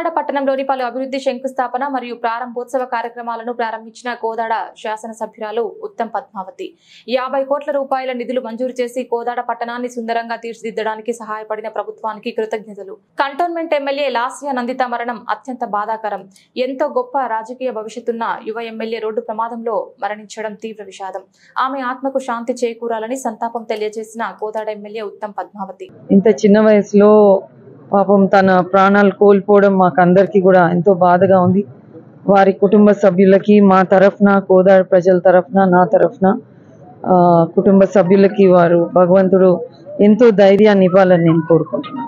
కోదాడ పట్టణంలోని పలు అభివృద్ధి శంకుస్థాపన మరియు ప్రారంభోత్సవ కార్యక్రమాలను ప్రారంభించిన కోదాడ శాసనసభ్యురాలు ఉత్తమ్ పద్మావతి యాభై కోట్ల రూపాయల నిధులు మంజూరు చేసి కోదాడ పట్టణాన్ని సుందరంగా తీర్చిదిద్దడానికి సహాయపడిన ప్రభుత్వానికి కృతజ్ఞతలు కంటోన్మెంట్ ఎమ్మెల్యే లాస్య నందిత మరణం అత్యంత బాధాకరం ఎంతో గొప్ప రాజకీయ భవిష్యత్తున్న యువ ఎమ్మెల్యే రోడ్డు ప్రమాదంలో మరణించడం తీవ్ర విషాదం ఆమె ఆత్మకు శాంతి చేకూరాలని సంతాపం తెలియజేసిన కోదాడ ఎమ్మెల్యే ఉత్తమ్ పద్మావతి ఇంత చిన్న వయసులో పాపం తన ప్రాణాలు కోల్పోవడం మాకు అందరికీ కూడా ఎంతో బాధగా ఉంది వారి కుటుంబ సభ్యులకి మా తరఫున కోదాడ ప్రజల తరఫున నా తరఫున ఆ, కుటుంబ సభ్యులకి వారు భగవంతుడు ఎంతో ధైర్యాన్ని ఇవ్వాలని నేను కోరుకుంటున్నాను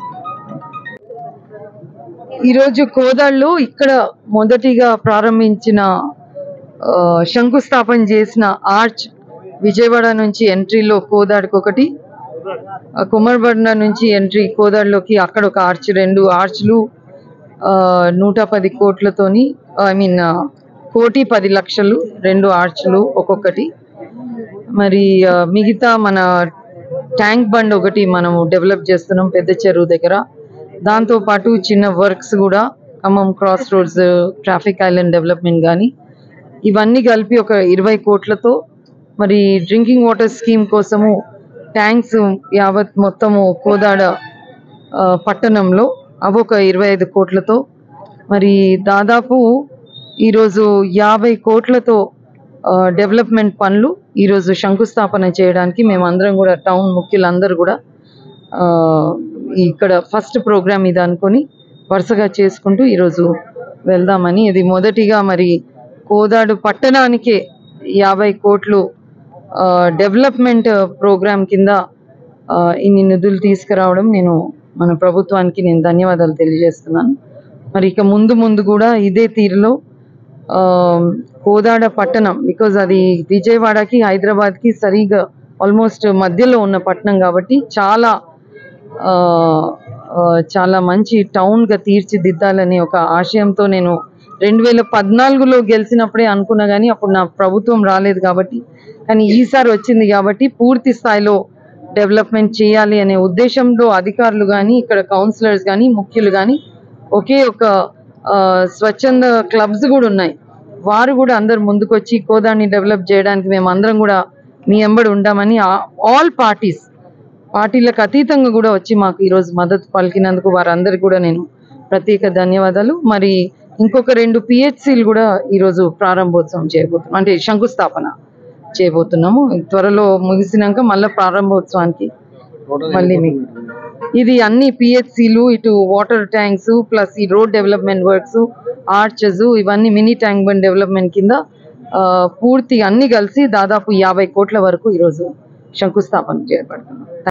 ఈరోజు కోదాడులో ఇక్కడ మొదటిగా ప్రారంభించిన ఆ, శంకుస్థాపన చేసిన ఆర్చ్ విజయవాడ నుంచి ఎంట్రీలో కోదాడికి ఒకటి ఆ కుమ్మరబండ నుంచి ఎంట్రీ కోదాడులోకి అక్కడ ఒక ఆర్చ్ రెండు ఆర్చ్లు ఆ, నూట పది కోట్లతోని ఐ మీన్ కోటి పది లక్షలు రెండు ఆర్చ్లు ఒక్కొక్కటి మరి ఆ, మిగతా మన ట్యాంక్ బండ్ ఒకటి మనము డెవలప్ చేస్తున్నాం పెద్ద చెరువు దగ్గర దాంతో పాటు చిన్న వర్క్స్ కూడా Khammam cross roads traffic island development కానీ ఇవన్నీ కలిపి ఒక ఇరవై కోట్లతో మరి డ్రింకింగ్ వాటర్ స్కీమ్ కోసము ట్యాంక్స్ యావత్ మొత్తము కోదాడ ఆ, పట్టణంలో అవి ఒక ఇరవై ఐదు కోట్లతో మరి దాదాపు ఈరోజు యాభై కోట్లతో ఆ, డెవలప్మెంట్ పనులు ఈరోజు శంకుస్థాపన చేయడానికి మేమందరం కూడా టౌన్ ముఖ్యులందరూ కూడా ఆ, ఇక్కడ ఫస్ట్ ప్రోగ్రామ్ ఇది అనుకొని వరుసగా చేసుకుంటూ ఈరోజు వెళ్దామని ఇది మొదటిగా మరి కోదాడు పట్టణానికే యాభై కోట్లు ఆ, డెవలప్మెంట్ ప్రోగ్రామ్ కింద ఆ, ఇన్ని నిధులు తీసుకురావడం నేను మన ప్రభుత్వానికి నేను ధన్యవాదాలు తెలియజేస్తున్నాను మరి ఇక ముందు ముందు కూడా ఇదే తీరులో ఆ, కోదాడ పట్టణం బికాజ్ అది విజయవాడకి హైదరాబాద్కి సరిగా ఆల్మోస్ట్ మధ్యలో ఉన్న పట్టణం కాబట్టి చాలా ఆ, ఆ, చాలా మంచి టౌన్గా తీర్చిదిద్దాలనే ఒక ఆశయంతో నేను రెండు వేల పద్నాలుగులో గెలిచినప్పుడే అనుకున్నా కానీ అప్పుడు నా ప్రభుత్వం రాలేదు కాబట్టి కానీ ఈసారి వచ్చింది కాబట్టి పూర్తి స్థాయిలో డెవలప్మెంట్ చేయాలి అనే ఉద్దేశంలో అధికారులు కానీ ఇక్కడ కౌన్సిలర్స్ కానీ ముఖ్యులు కానీ ఒకే ఒక ఆ, స్వచ్ఛంద క్లబ్స్ కూడా ఉన్నాయి వారు కూడా అందరు ముందుకొచ్చి కోదాన్ని డెవలప్ చేయడానికి మేము అందరం కూడా మీ ఎంబడి ఉంటామని ఆల్ పార్టీస్ పార్టీలకు అతీతంగా కూడా వచ్చి మాకు ఈరోజు మద్దతు పలికినందుకు వారందరికీ కూడా నేను ప్రత్యేక ధన్యవాదాలు మరి ఇంకొక రెండు పిహెచ్సిలు కూడా ఈరోజు ప్రారంభోత్సవం చేయబోతున్నాం అంటే శంకుస్థాపన చేయబోతున్నాము త్వరలో ముగిసినాక మళ్ళీ ప్రారంభోత్సవానికి మళ్ళీ మీకు ఇది అన్ని పిహెచ్సిలు ఇటు వాటర్ ట్యాంక్స్ ప్లస్ ఈ రోడ్ డెవలప్మెంట్ వర్క్స్ ఆర్చెస్ ఇవన్నీ మినీ ట్యాంక్ బండ్ డెవలప్మెంట్ కింద ఆ, పూర్తి అన్ని కలిసి దాదాపు యాభై కోట్ల వరకు ఈరోజు శంకుస్థాపన చేయబడుతున్నాం